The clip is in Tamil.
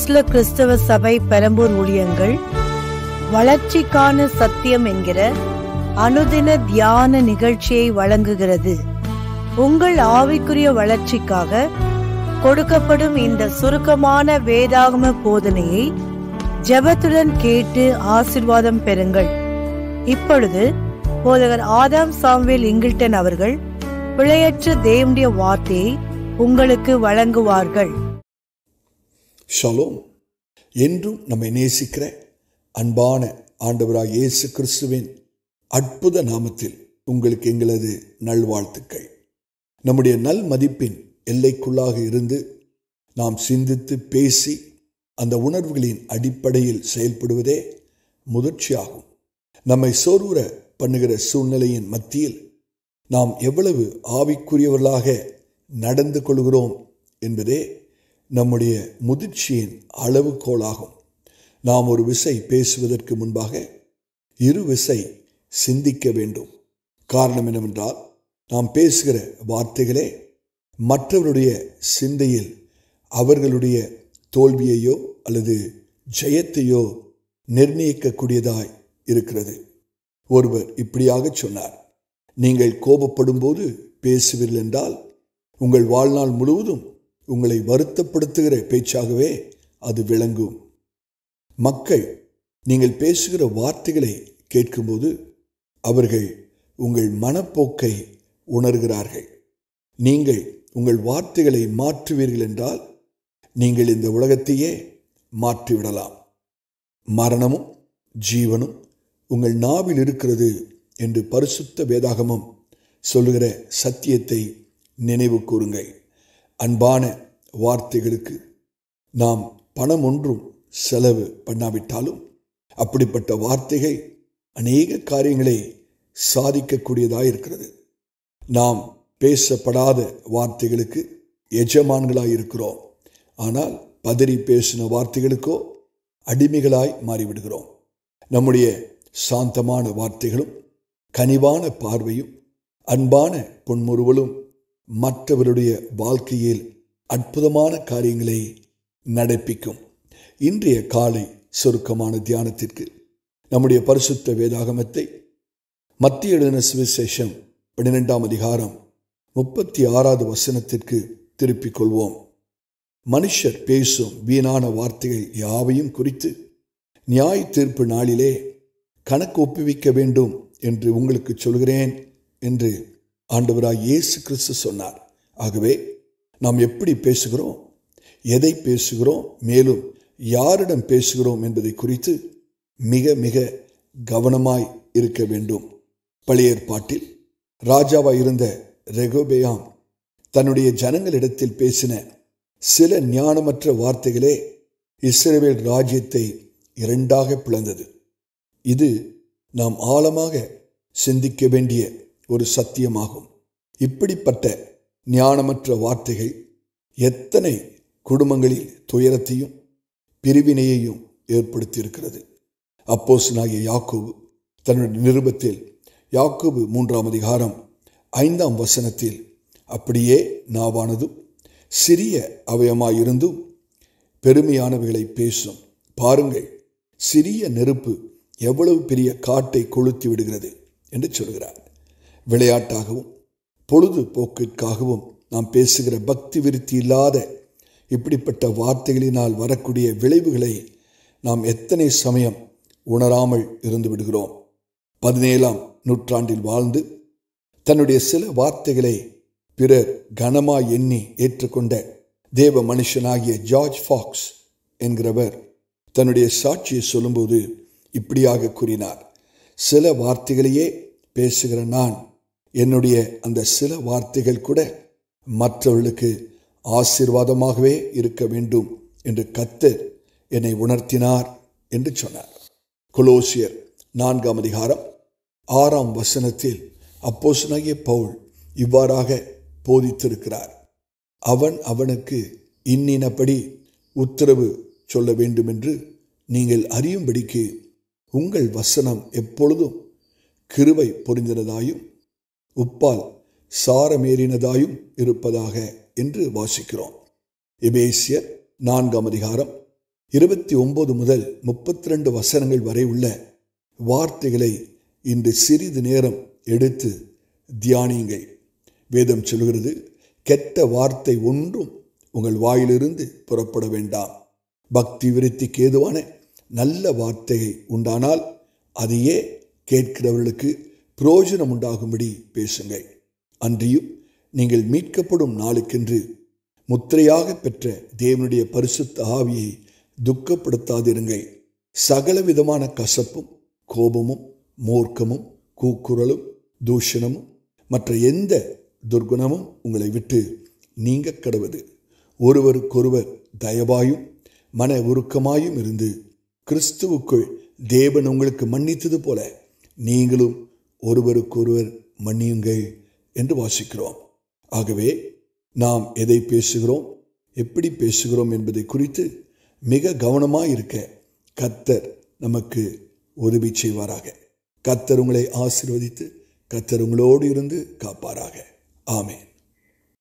அப்போஸ்ல கிறிஸ்தவ சபை பெரம்பூர் ஊழியங்கள் வளர்ச்சிக்கான சத்தியம் என்கிற அனுதின தியான நிகழ்ச்சியை வழங்குகிறது உங்கள் ஆவிக்குரிய வளர்ச்சிக்காக கொடுக்கப்படும் இந்த சுருக்கமான வேதாகம போதனையை ஜெபத்துடன் கேட்டு ஆசிர்வாதம் பெறுங்கள் இப்பொழுது போதகர் ஆதாம் சாம்வேல் இங்கில்டன் அவர்கள் பிழையற்ற தேவனுடைய வார்த்தையை உங்களுக்கு வழங்குவார்கள் ஷலோம் என்றும் நம்மை நேசிக்கிற அன்பான ஆண்டவராக இயேசு கிறிஸ்துவின் அற்புத நாமத்தில் உங்களுக்கு எங்களது நல்வாழ்த்துக்கள் நம்முடைய நல் மதிப்பின் எல்லைக்குள்ளாக இருந்து நாம் சிந்தித்து பேசி அந்த உணர்வுகளின் அடிப்படையில் செயல்படுவதே முதிர்ச்சியாகும் நம்மை சோர்வுற பண்ணுகிற சூழ்நிலையின் மத்தியில் நாம் எவ்வளவு ஆவிக்குரியவர்களாக நடந்து கொள்கிறோம் என்பதே நம்முடைய முதிர்ச்சியின் அளவுகோலாகும் நாம் ஒரு விசை பேசுவதற்கு முன்பாக இரு விசை சிந்திக்க வேண்டும் காரணம் என்னவென்றால் நாம் பேசுகிற வார்த்தைகளே மற்றவருடைய சிந்தையில் அவர்களுடைய தோல்வியையோ அல்லது ஜெயத்தையோ நிர்ணயிக்கக்கூடியதாய் இருக்கிறது ஒருவர் இப்படியாக சொன்னார் நீங்கள் கோபப்படும்போது பேசுவீர்கள் என்றால் உங்கள் வாழ்நாள் முழுவதும் உங்களை வருத்தப்படுத்துகிற பேச்சாகவே அது விளங்கும் மக்கள் நீங்கள் பேசுகிற வார்த்தைகளை கேட்கும்போது அவர்கள் உங்கள் மனப்போக்கை உணர்கிறார்கள் நீங்கள் உங்கள் வார்த்தைகளை மாற்றுவீர்கள் என்றால் நீங்கள் இந்த உலகத்தையே மாற்றிவிடலாம் மரணமும் ஜீவனும் உங்கள் நாவில் இருக்கிறது என்று பரிசுத்த வேதாகமம் சொல்லுகிற சத்தியத்தை நினைவு கூறுங்கள் அன்பான வார்த்தைகளுக்கு நாம் பணம் ஒன்றும் செலவு பண்ணாவிட்டாலும் அப்படிப்பட்ட வார்த்தைகள் அநேக காரியங்களை சாதிக்கக்கூடியதாக இருக்கிறது நாம் பேசப்படாத வார்த்தைகளுக்கு எஜமான்களாய் இருக்கிறோம் ஆனால் பதறி பேசின வார்த்தைகளுக்கோ அடிமைகளாய் மாறிவிடுகிறோம் நம்முடைய சாந்தமான வார்த்தைகளும் கனிவான பார்வையும் அன்பான பொன்முறுவலும் மற்றவருடைய வாழ்க்கையில் அற்புதமான காரியங்களை நடப்பிக்கும் இன்றைய காலை சுருக்கமான தியானத்திற்கு நம்முடைய பரிசுத்த வேதாகமத்தை மத்திய எழுதின சுவிசேஷம் பன்னிரெண்டாம் அதிகாரம் முப்பத்தி ஆறாவது வசனத்திற்கு திருப்பிக் கொள்வோம் மனுஷர் பேசும் வீணான வார்த்தைகள் யாவையும் குறித்து நியாய தீர்ப்பு நாளிலே கணக்கு ஒப்புவிக்க வேண்டும் என்று உங்களுக்கு சொல்கிறேன் என்று ஆண்டவராய் இயேசு கிறிஸ்து சொன்னார் ஆகவே நாம் எப்படி பேசுகிறோம் எதை பேசுகிறோம் மேலும் யாரிடம் பேசுகிறோம் என்பதை குறித்து மிக மிக கவனமாய் இருக்க வேண்டும் பழைய ஏற்பாட்டில் ராஜாவாய் இருந்த ரெகோபேயாம் தன்னுடைய ஜனங்களிடத்தில் பேசின சில ஞானமற்ற வார்த்தைகளே இஸ்ரேவேல் ராஜ்யத்தை இரண்டாக பிளந்தது இது நாம் ஆழமாக சிந்திக்க வேண்டிய ஒரு சத்தியமாகும் இப்படிப்பட்ட ஞானமற்ற வார்த்தைகள் எத்தனை குடும்பங்களில் துயரத்தையும் பிரிவினையையும் ஏற்படுத்தியிருக்கிறது அப்போசனாகிய யாக்கோபு தன்னுடைய நிருபத்தில் யாக்கோபு மூன்றாம் அதிகாரம் ஐந்தாம் வசனத்தில் அப்படியே நாவானதும் சிறிய அவயமாயிருந்தும் பெருமையானவைகளை பேசும் பாருங்கள் சிறிய நெருப்பு எவ்வளவு பெரிய காட்டை கொளுத்தி விடுகிறது என்று சொல்கிறார் விளையாட்டாகவும் பொழுதுபோக்கிற்காகவும் நாம் பேசுகிற பக்தி விருத்தி இல்லாத இப்படிப்பட்ட வார்த்தைகளினால் வரக்கூடிய விளைவுகளை நாம் எத்தனை சமயம் உணராமல் இருந்து விடுகிறோம் பதினேழாம் நூற்றாண்டில் வாழ்ந்து தன்னுடைய சில வார்த்தைகளை பிறர் கனமாய் எண்ணி ஏற்றுக்கொண்ட தேவ மனுஷனாகிய ஜார்ஜ் ஃபாக்ஸ் என்கிறவர் தன்னுடைய சாட்சியை சொல்லும்போது இப்படியாக கூறினார் சில வார்த்தைகளையே பேசுகிற நான் என்னுடைய அந்த சில வார்த்தைகள் கூட மற்றவர்களுக்கு ஆசீர்வாதமாகவே இருக்க வேண்டும் என்று கத்தர் என்னை உணர்த்தினார் என்று சொன்னார் கொலோசியர் நான்காம் அதிகாரம் ஆறாம் வசனத்தில் அப்போசனாகிய பவுல் இவ்வாறாக போதித்திருக்கிறார் அவன் அவனுக்கு இன்னினபடி உத்தரவு சொல்ல வேண்டும் என்று நீங்கள் அறியும்படிக்கு உங்கள் வசனம் எப்பொழுதும் கிருபை பொருந்தினதாயும் உப்பால் சாரமேறினதாயும் இருப்பதாக என்று வாசிக்கிறோம் எபேசியர் நான்காம் அதிகாரம் இருபத்தி ஒன்பது முதல் முப்பத்தி ரெண்டு வசனங்கள் வரை உள்ள வார்த்தைகளை இன்று சிறிது நேரம் எடுத்து தியானியுங்கள் வேதம் சொல்கிறது கெட்ட வார்த்தை ஒன்றும் உங்கள் வாயிலிருந்து புறப்பட வேண்டாம் பக்தி விருத்திக்கு ஏதுவான நல்ல வார்த்தையை உண்டானால் அதையே கேட்கிறவர்களுக்கு பிரயோஜனம் உண்டாகும்படி பேசுங்கள் அன்றியும் நீங்கள் மீட்கப்படும் நாளுக்கென்று முத்திரையாக பெற்ற தேவனுடைய பரிசுத்த ஆவியை துக்கப்படுத்தாதிருங்கள் சகல விதமான கசப்பும் கோபமும் மூர்க்கமும் கூக்குரலும் தூஷணமும் மற்ற எந்த துர்குணமும் உங்களை விட்டு நீங்க கடவுது ஒருவருக்கொருவர் தயவாயும் மன உருக்கமாயும் இருந்து கிறிஸ்துவுக்குள் தேவன் உங்களுக்கு மன்னித்தது போல நீங்களும் ஒருவருக்கொருவர் மன்னியுங்கள் என்று வாசிக்கிறோம் ஆகவே நாம் எதை பேசுகிறோம் எப்படி பேசுகிறோம் என்பதை குறித்து மிக கவனமாக இருக்க கத்தர் நமக்கு உதவி செய்வாராக கத்தர் உங்களை ஆசிர்வதித்து கத்தர் உங்களோடு இருந்து காப்பாராக ஆமேன்